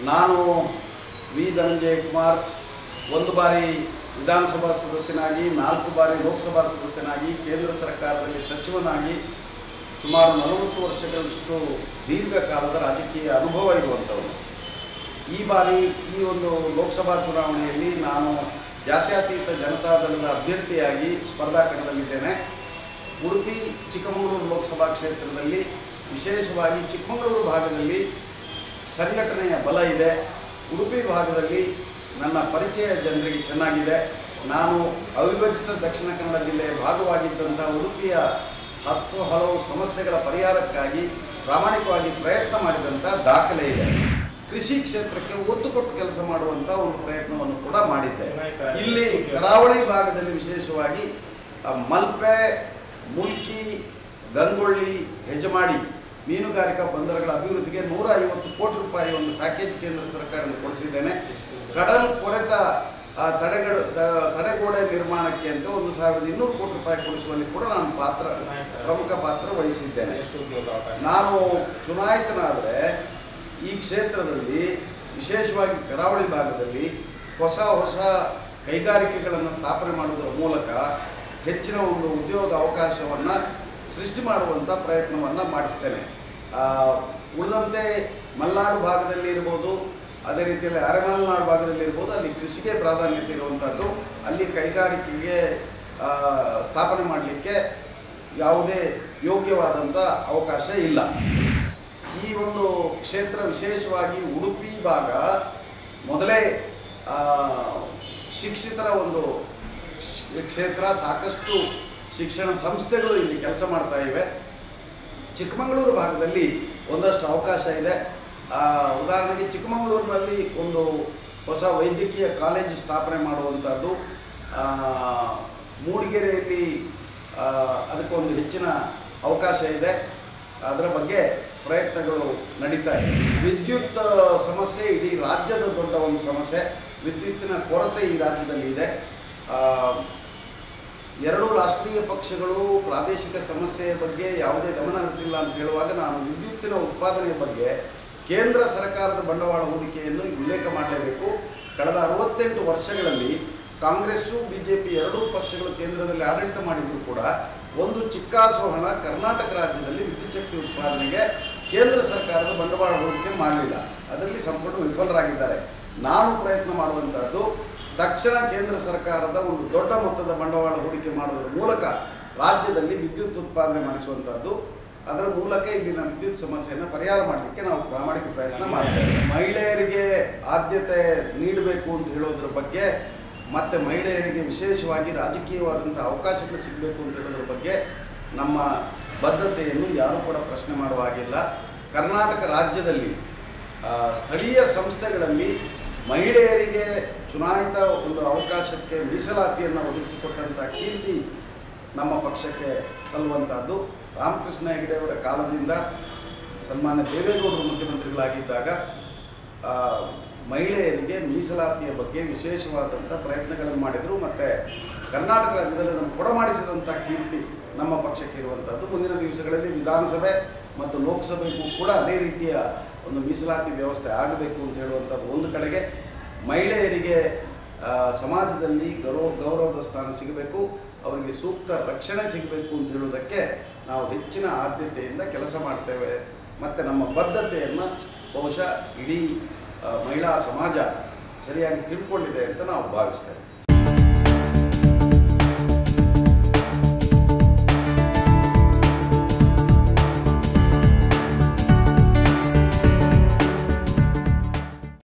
ನಾನು ವಿ ಧನಂಜಯ ಕುಮಾರ್ ಒಂದು ಬಾರಿ ವಿಧಾನಸಭಾ ಸದಸ್ಯನಾಗಿ ನಾಲ್ಕು ಬಾರಿ ಲೋಕಸಭಾ ಸದಸ್ಯನಾಗಿ ಕೇಂದ್ರ ಸರ್ಕಾರದಲ್ಲಿ ಸಚಿವನಾಗಿ ಸುಮಾರು ನಲವತ್ತು ವರ್ಷಗಳಷ್ಟು ದೀರ್ಘಕಾಲದ ರಾಜಕೀಯ ಅನುಭವ ಇರುವಂಥವನು ಈ ಬಾರಿ ಈ ಒಂದು ಲೋಕಸಭಾ ಚುನಾವಣೆಯಲ್ಲಿ ನಾನು ಜಾತ್ಯತೀತ ಜನತಾದಳದ ಅಭ್ಯರ್ಥಿಯಾಗಿ ಸ್ಪರ್ಧಾ ಕಣದಲ್ಲಿದ್ದೇನೆ ಉಡುಪಿ ಚಿಕ್ಕಮಗಳೂರು ಲೋಕಸಭಾ ಕ್ಷೇತ್ರದಲ್ಲಿ ವಿಶೇಷವಾಗಿ ಚಿಕ್ಕಮಗಳೂರು ಭಾಗದಲ್ಲಿ ಸಂಘಟನೆಯ ಬಲ ಇದೆ ಉಡುಪಿ ಭಾಗದಲ್ಲಿ ನನ್ನ ಪರಿಚಯ ಜನರಿಗೆ ಚೆನ್ನಾಗಿದೆ ನಾನು ಅವಿಭಜಿತ ದಕ್ಷಿಣ ಕನ್ನಡ ಜಿಲ್ಲೆಯ ಭಾಗವಾಗಿದ್ದಂಥ ಉಡುಪಿಯ ಹತ್ತು ಹಲವು ಸಮಸ್ಯೆಗಳ ಪರಿಹಾರಕ್ಕಾಗಿ ಪ್ರಾಮಾಣಿಕವಾಗಿ ಪ್ರಯತ್ನ ಮಾಡಿದಂಥ ದಾಖಲೆ ಇದೆ ಕೃಷಿ ಕ್ಷೇತ್ರಕ್ಕೆ ಒತ್ತು ಕೊಟ್ಟು ಕೆಲಸ ಮಾಡುವಂಥ ಒಂದು ಪ್ರಯತ್ನವನ್ನು ಕೂಡ ಮಾಡಿದ್ದೆ ಇಲ್ಲಿ ಕರಾವಳಿ ಭಾಗದಲ್ಲಿ ವಿಶೇಷವಾಗಿ ಆ, ಮಲ್ಪೆ ಮುಲ್ಕಿ ಗಂಗೊಳ್ಳಿ ಹೆಜಮಾಡಿ ಮೀನುಗಾರಿಕಾ ಬಂದರುಗಳ ಅಭಿವೃದ್ಧಿಗೆ ನೂರ ಐವತ್ತು ಕೋಟಿ ರೂಪಾಯಿ ಒಂದು ಪ್ಯಾಕೇಜ್ ಕೇಂದ್ರ ಸರ್ಕಾರದಿಂದ ಕೊಡಿಸಿದ್ದೇನೆ ಕಡಲ್ ಕೊರೆತ ಆ, ತಡೆಗಳು ತ- ತಡೆಗೋಡೆ ನಿರ್ಮಾಣಕ್ಕೆ ಅಂತ ಒಂದು ಸಾವಿರದ ಇನ್ನೂರು ಕೋಟಿ ರೂಪಾಯಿ ಕೊಡಿಸುವಲ್ಲಿ ಕೂಡ ನಾನು ಪಾತ್ರ ಪ್ರಮುಖ ಪಾತ್ರ ವಹಿಸಿದ್ದೇನೆ ನಾನು ಚುನಾಯಿತನಾದರೆ ಈ ಕ್ಷೇತ್ರದಲ್ಲಿ ವಿಶೇಷವಾಗಿ ಕರಾವಳಿ ಭಾಗದಲ್ಲಿ ಹೊಸ ಹೊಸ ಕೈಗಾರಿಕೆಗಳನ್ನು ಸ್ಥಾಪನೆ ಮಾಡುವುದರ ಮೂಲಕ ಹೆಚ್ಚಿನ ಒಂದು ಉದ್ಯೋಗ ಅವಕಾಶವನ್ನು ಸೃಷ್ಟಿ ಮಾಡುವಂಥ ಪ್ರಯತ್ನವನ್ನು ಮಾಡಿಸ್ತೇನೆ ಆ, ಉಳಿದಂತೆ ಮಲೆನಾಡು ಭಾಗದಲ್ಲಿ ಇರ್ಬೋದು ಅದೇ ರೀತಿಯಲ್ಲಿ ಅರೆಮಲೆನಾಡು ಭಾಗದಲ್ಲಿ ಇರ್ಬೋದು ಅಲ್ಲಿ ಕೃಷಿಗೆ ಪ್ರಾಧಾನ್ಯತೆ ಇರುವಂಥದ್ದು ಅಲ್ಲಿ ಕೈಗಾರಿಕೆಗೆ ಆ, ಸ್ಥಾಪನೆ ಮಾಡಲಿಕ್ಕೆ ಯಾವುದೇ ಯೋಗ್ಯವಾದಂಥ ಅವಕಾಶ ಇಲ್ಲ ಈ ಒಂದು ಕ್ಷೇತ್ರ ವಿಶೇಷವಾಗಿ ಉಡುಪಿ ಭಾಗ ಮೊದಲೇ ಆ, ಶಿಕ್ಷಿತರ ಒಂದು ಶ್- ಕ್ಷೇತ್ರ ಸಾಕಷ್ಟು ಶಿಕ್ಷಣ ಸಂಸ್ಥೆಗಳು ಇಲ್ಲಿ ಕೆಲಸ ಮಾಡ್ತಾ ಇವೆ ಚಿಕ್ಕಮಗಳೂರು ಭಾಗದಲ್ಲಿ ಒಂದಷ್ಟು ಅವಕಾಶ ಇದೆ ಆ, ಉದಾಹರಣೆಗೆ ಚಿಕ್ಕಮಗಳೂರಿನಲ್ಲಿ ಒಂದು ಹೊಸ ವೈದ್ಯಕೀಯ ಕಾಲೇಜು ಸ್ಥಾಪನೆ ಮಾಡುವಂಥದ್ದು ಆ, ಮೂಡಿಗೆರೆಯಲ್ಲಿ ಆ, ಅದಕ್ಕೊಂದು ಹೆಚ್ಚಿನ ಅವಕಾಶ ಇದೆ ಅದರ ಬಗ್ಗೆ ಪ್ರಯತ್ನಗಳು ನಡೀತಾ ಇದೆ ವಿದ್ಯುತ್ ಸಮಸ್ಯೆ ಇಡೀ ರಾಜ್ಯದ ದೊಡ್ಡ ಒಂದು ಸಮಸ್ಯೆ ವಿದ್ಯುತ್ತಿನ ಕೊರತೆ ಈ ರಾಜ್ಯದಲ್ಲಿ ಇದೆ ಆ, ಎರಡು ರಾಷ್ಟ್ರೀಯ ಪಕ್ಷಗಳು ಪ್ರಾದೇಶಿಕ ಸಮಸ್ಯೆಯ ಬಗ್ಗೆ ಯಾವುದೇ ಗಮನ ಹರಿಸಿಲ್ಲ ಅಂತ ಹೇಳುವಾಗ ನಾನು ವಿದ್ಯುತ್ತಿನ ಉತ್ಪಾದನೆಯ ಬಗ್ಗೆ ಕೇಂದ್ರ ಸರ್ಕಾರದ ಬಂಡವಾಳ ಹೂಡಿಕೆಯನ್ನು ಉಲ್ಲೇಖ ಮಾಡಲೇಬೇಕು ಕಳೆದ ಅರವತ್ತೆಂಟು ವರ್ಷಗಳಲ್ಲಿ ಕಾಂಗ್ರೆಸ್ಸು ಬಿ ಜೆ ಪಿ ಎರಡೂ ಪಕ್ಷಗಳು ಕೇಂದ್ರದಲ್ಲಿ ಆಡಳಿತ ಮಾಡಿದರೂ ಕೂಡ ಒಂದು ಚಿಕ್ಕಾಸೋಹಣ ಕರ್ನಾಟಕ ರಾಜ್ಯದಲ್ಲಿ ವಿದ್ಯುತ್ ಶಕ್ತಿ ಉತ್ಪಾದನೆಗೆ ಕೇಂದ್ರ ಸರ್ಕಾರದ ಬಂಡವಾಳ ಹೂಡಿಕೆ ಮಾಡಲಿಲ್ಲ ಅದರಲ್ಲಿ ಸಂಪೂರ್ಣ ವಿಫಲರಾಗಿದ್ದಾರೆ ನಾನು ಪ್ರಯತ್ನ ಮಾಡುವಂಥದ್ದು ತಕ್ಷಣ ಕೇಂದ್ರ ಸರ್ಕಾರದ ಒಂದು ದೊಡ್ಡ ಮೊತ್ತದ ಬಂಡವಾಳ ಹೂಡಿಕೆ ಮಾಡೋದ್ರ ಮೂಲಕ ರಾಜ್ಯದಲ್ಲಿ ವಿದ್ಯುತ್ ಉತ್ಪಾದನೆ ಮಾಡಿಸುವಂಥದ್ದು ಅದರ ಮೂಲಕ ಇಲ್ಲಿನ ವಿದ್ಯುತ್ ಸಮಸ್ಯೆಯನ್ನು ಪರಿಹಾರ ಮಾಡಲಿಕ್ಕೆ ನಾವು ಪ್ರಾಮಾಣಿಕ ಪ್ರಯತ್ನ ಮಾಡ್ತೇವೆ ಮಹಿಳೆಯರಿಗೆ ಆದ್ಯತೆ ನೀಡಬೇಕು ಅಂತ ಹೇಳೋದ್ರ ಬಗ್ಗೆ ಮತ್ತು ಮಹಿಳೆಯರಿಗೆ ವಿಶೇಷವಾಗಿ ರಾಜಕೀಯವಾದಂಥ ಅವಕಾಶಗಳು ಸಿಗಬೇಕು ಅಂತ ಹೇಳೋದ್ರ ಬಗ್ಗೆ ನಮ್ಮ ಬದ್ಧತೆಯನ್ನು ಯಾರೂ ಕೂಡ ಪ್ರಶ್ನೆ ಮಾಡುವ ಹಾಗಿಲ್ಲ ಕರ್ನಾಟಕ ರಾಜ್ಯದಲ್ಲಿ ಆ, ಸ್ಥಳೀಯ ಸಂಸ್ಥೆಗಳಲ್ಲಿ ಮಹಿಳೆಯರಿಗೆ ಚುನಾಯಿತ ಒಂದು ಅವಕಾಶಕ್ಕೆ ಮೀಸಲಾತಿಯನ್ನು ಒದಗಿಸಿಕೊಟ್ಟಂಥ ಕೀರ್ತಿ ನಮ್ಮ ಪಕ್ಷಕ್ಕೆ ಸಲ್ಲುವಂಥದ್ದು ರಾಮಕೃಷ್ಣ ಹೆಗಡೆ ಅವರ ಕಾಲದಿಂದ ಸನ್ಮಾನ್ಯ ದೇವೇಗೌಡರು ಮುಖ್ಯಮಂತ್ರಿಗಳಾಗಿದ್ದಾಗ ಆ, ಮಹಿಳೆಯರಿಗೆ ಮೀಸಲಾತಿಯ ಬಗ್ಗೆ ವಿಶೇಷವಾದಂಥ ಪ್ರಯತ್ನಗಳನ್ನು ಮಾಡಿದರು ಮತ್ತು ಕರ್ನಾಟಕ ರಾಜ್ಯದಲ್ಲಿ ನಮ್ಗೆ ಕೊಡಮಾಡಿಸಿದಂಥ ಕೀರ್ತಿ ನಮ್ಮ ಪಕ್ಷಕ್ಕೆ ಇರುವಂಥದ್ದು ಮುಂದಿನ ದಿವಸಗಳಲ್ಲಿ ವಿಧಾನಸಭೆ ಮತ್ತು ಲೋಕಸಭೆಗೂ ಕೂಡ ಅದೇ ರೀತಿಯ ಒಂದು ಮೀಸಲಾತಿ ವ್ಯವಸ್ಥೆ ಆಗಬೇಕು ಅಂತ ಹೇಳುವಂಥದ್ದು ಒಂದು ಕಡೆಗೆ ಮಹಿಳೆಯರಿಗೆ ಆ, ಸಮಾಜದಲ್ಲಿ ಗೌರವ ಗೌರವದ ಸ್ಥಾನ ಸಿಗಬೇಕು ಅವರಿಗೆ ಸೂಕ್ತ ರಕ್ಷಣೆ ಸಿಗಬೇಕು ಅಂತ ಹೇಳುವುದಕ್ಕೆ ನಾವು ಹೆಚ್ಚಿನ ಆದ್ಯತೆಯಿಂದ ಕೆಲಸ ಮಾಡ್ತೇವೆ ಮತ್ತು ನಮ್ಮ ಬದ್ಧತೆಯನ್ನು ಬಹುಶಃ ಇಡೀ ಆ, ಮಹಿಳಾ ಸಮಾಜ ಸರಿಯಾಗಿ ತಿಳ್ಕೊಂಡಿದೆ ಅಂತ ನಾವು ಭಾವಿಸ್ತೇವೆ